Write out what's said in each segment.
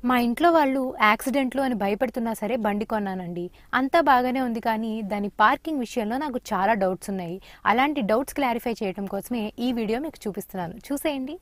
మా ఇంట్లో వాళ్ళు యాక్సిడెంట్లు అని భయపడుతున్నా సరే బండి కొన్నానండి అంతా బాగానే ఉంది కానీ దాని పార్కింగ్ విషయంలో నాకు చాలా డౌట్స్ ఉన్నాయి అలాంటి డౌట్స్ క్లారిఫై చేయడం కోసమే ఈ వీడియో మీకు చూపిస్తున్నాను చూసేయండి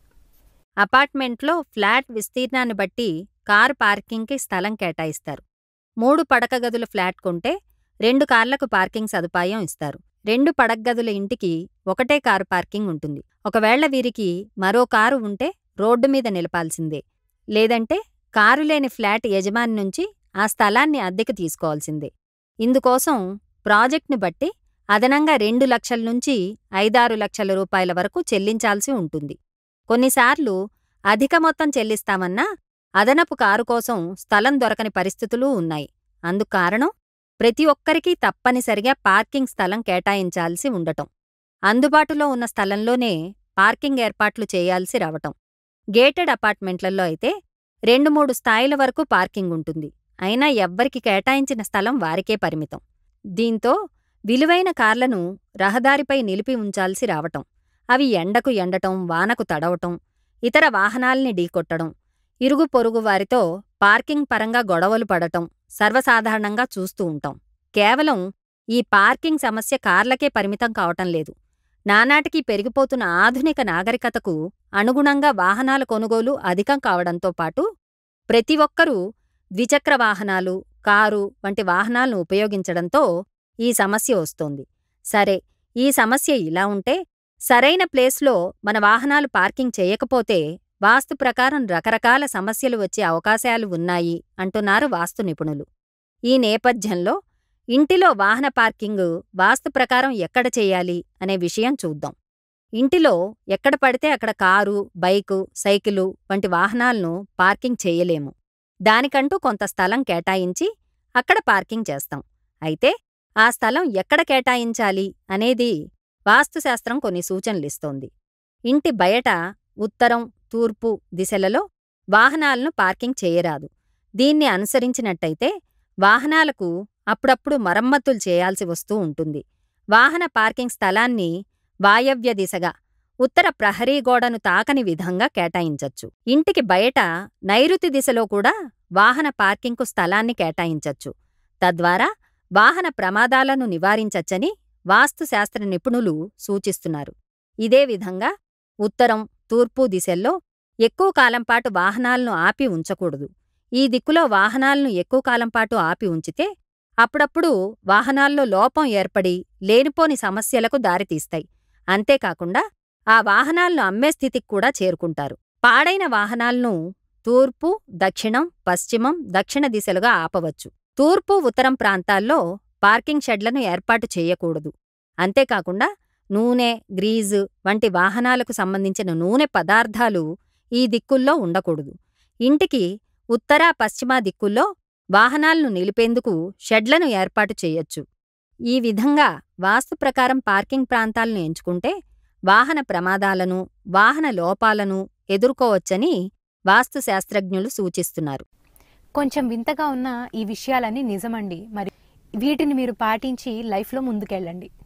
అపార్ట్మెంట్లో ఫ్లాట్ విస్తీర్ణాన్ని బట్టి కారు పార్కింగ్కి స్థలం కేటాయిస్తారు మూడు పడక గదుల ఫ్లాట్ కొంటే రెండు కార్లకు పార్కింగ్ సదుపాయం ఇస్తారు రెండు పడక గదుల ఇంటికి ఒకటే కారు పార్కింగ్ ఉంటుంది ఒకవేళ వీరికి మరో కారు ఉంటే రోడ్డు మీద నిలపాల్సిందే లేదంటే కారు లేని ఫ్లాట్ యజమాని నుంచి ఆ స్థలాన్ని అద్దెకు తీసుకోవాల్సిందే ఇందుకోసం ప్రాజెక్ట్ని బట్టి అదనంగా రెండు లక్షల నుంచి ఐదారు లక్షల రూపాయల వరకు చెల్లించాల్సి ఉంటుంది కొన్నిసార్లు అధిక మొత్తం చెల్లిస్తామన్నా అదనపు కారు కోసం స్థలం దొరకని పరిస్థితులూ ఉన్నాయి అందుకు కారణం ప్రతి ఒక్కరికీ తప్పనిసరిగా పార్కింగ్ స్థలం కేటాయించాల్సి ఉండటం అందుబాటులో ఉన్న స్థలంలోనే పార్కింగ్ ఏర్పాట్లు చేయాల్సి రావటం గేటెడ్ అపార్ట్మెంట్లలో అయితే రెండు మూడు స్థాయిల వరకు పార్కింగ్ ఉంటుంది అయినా ఎవ్వరికి కేటాయించిన స్థలం వారికే పరిమితం దీంతో విలువైన కార్లను రహదారిపై నిలిపి ఉంచాల్సి రావటం అవి ఎండకు ఎండటం వానకు తడవటం ఇతర వాహనాల్ని ఢీకొట్టడం ఇరుగు పొరుగు వారితో పార్కింగ్ పరంగా గొడవలు పడటం సర్వసాధారణంగా చూస్తూ ఉంటాం కేవలం ఈ పార్కింగ్ సమస్య కార్లకే పరిమితం కావటం లేదు నానాటికి పెరిగిపోతున్న ఆధునిక నాగరికతకు అనుగుణంగా వాహనాల కొనుగోలు అధికం కావడంతో పాటు ప్రతి ఒక్కరూ ద్విచక్ర వాహనాలు కారు వంటి వాహనాలను ఉపయోగించడంతో ఈ సమస్య వస్తోంది సరే ఈ సమస్య ఇలా ఉంటే సరైన ప్లేస్లో మన వాహనాలు పార్కింగ్ చేయకపోతే వాస్తు ప్రకారం రకరకాల సమస్యలు వచ్చే అవకాశాలు ఉన్నాయి అంటున్నారు వాస్తు నిపుణులు ఈ నేపథ్యంలో ఇంటిలో వాహన పార్కింగ్ వాస్తు ప్రకారం ఎక్కడ చేయాలి అనే విషయం చూద్దాం ఇంటిలో ఎక్కడ పడితే అక్కడ కారు బైకు సైకిలు వంటి వాహనాలను పార్కింగ్ చేయలేము దానికంటూ కొంత స్థలం కేటాయించి అక్కడ పార్కింగ్ చేస్తాం అయితే ఆ స్థలం ఎక్కడ కేటాయించాలి అనేది వాస్తుశాస్త్రం కొన్ని సూచనలిస్తోంది ఇంటి బయట ఉత్తరం తూర్పు దిశలలో వాహనాలను పార్కింగ్ చేయరాదు దీన్ని అనుసరించినట్టయితే వాహనాలకు అప్పుడప్పుడు మరమ్మతులు చేయాల్సి వస్తూ ఉంటుంది వాహన పార్కింగ్ స్థలాన్ని వాయవ్య దిశగా ఉత్తర ప్రహరీ గోడను తాకని విధంగా కేటాయించచ్చు ఇంటికి బయట నైరుతి దిశలో కూడా వాహన పార్కింగ్కు స్థలాన్ని కేటాయించచ్చు తద్వారా వాహన ప్రమాదాలను నివారించచ్చని వాస్తుశాస్త్ర నిపుణులు సూచిస్తున్నారు ఇదే విధంగా ఉత్తరం తూర్పు దిశల్లో ఎక్కువ కాలంపాటు వాహనాలను ఆపి ఉంచకూడదు ఈ దిక్కులో వాహనాలను ఎక్కువ కాలంపాటు ఆపి ఉంచితే అప్పుడప్పుడు వాహనాల్లో లోపం ఏర్పడి లేనిపోని సమస్యలకు దారితీస్తాయి అంతేకాకుండా ఆ వాహనాలను అమ్మే స్థితికి కూడా చేరుకుంటారు పాడైన వాహనాలను తూర్పు దక్షిణం పశ్చిమం దక్షిణ దిశలుగా ఆపవచ్చు తూర్పు ఉత్తరం ప్రాంతాల్లో పార్కింగ్ షెడ్లను ఏర్పాటు చేయకూడదు అంతేకాకుండా నూనె గ్రీజు వంటి వాహనాలకు సంబంధించిన నూనె పదార్థాలు ఈ దిక్కుల్లో ఉండకూడదు ఇంటికి ఉత్తర పశ్చిమ దిక్కుల్లో వాహనాలను నిలిపేందుకు షెడ్లను ఏర్పాటు చేయొచ్చు ఈ విధంగా వాస్తు ప్రకారం పార్కింగ్ ప్రాంతాలను ఎంచుకుంటే వాహన ప్రమాదాలను వాహన లోపాలను ఎదుర్కోవచ్చని వాస్తుశాస్త్రజ్ఞులు సూచిస్తున్నారు కొంచెం వింతగా ఉన్న ఈ విషయాలన్నీ నిజమండి మరి వీటిని మీరు పాటించి లైఫ్లో ముందుకెళ్ళండి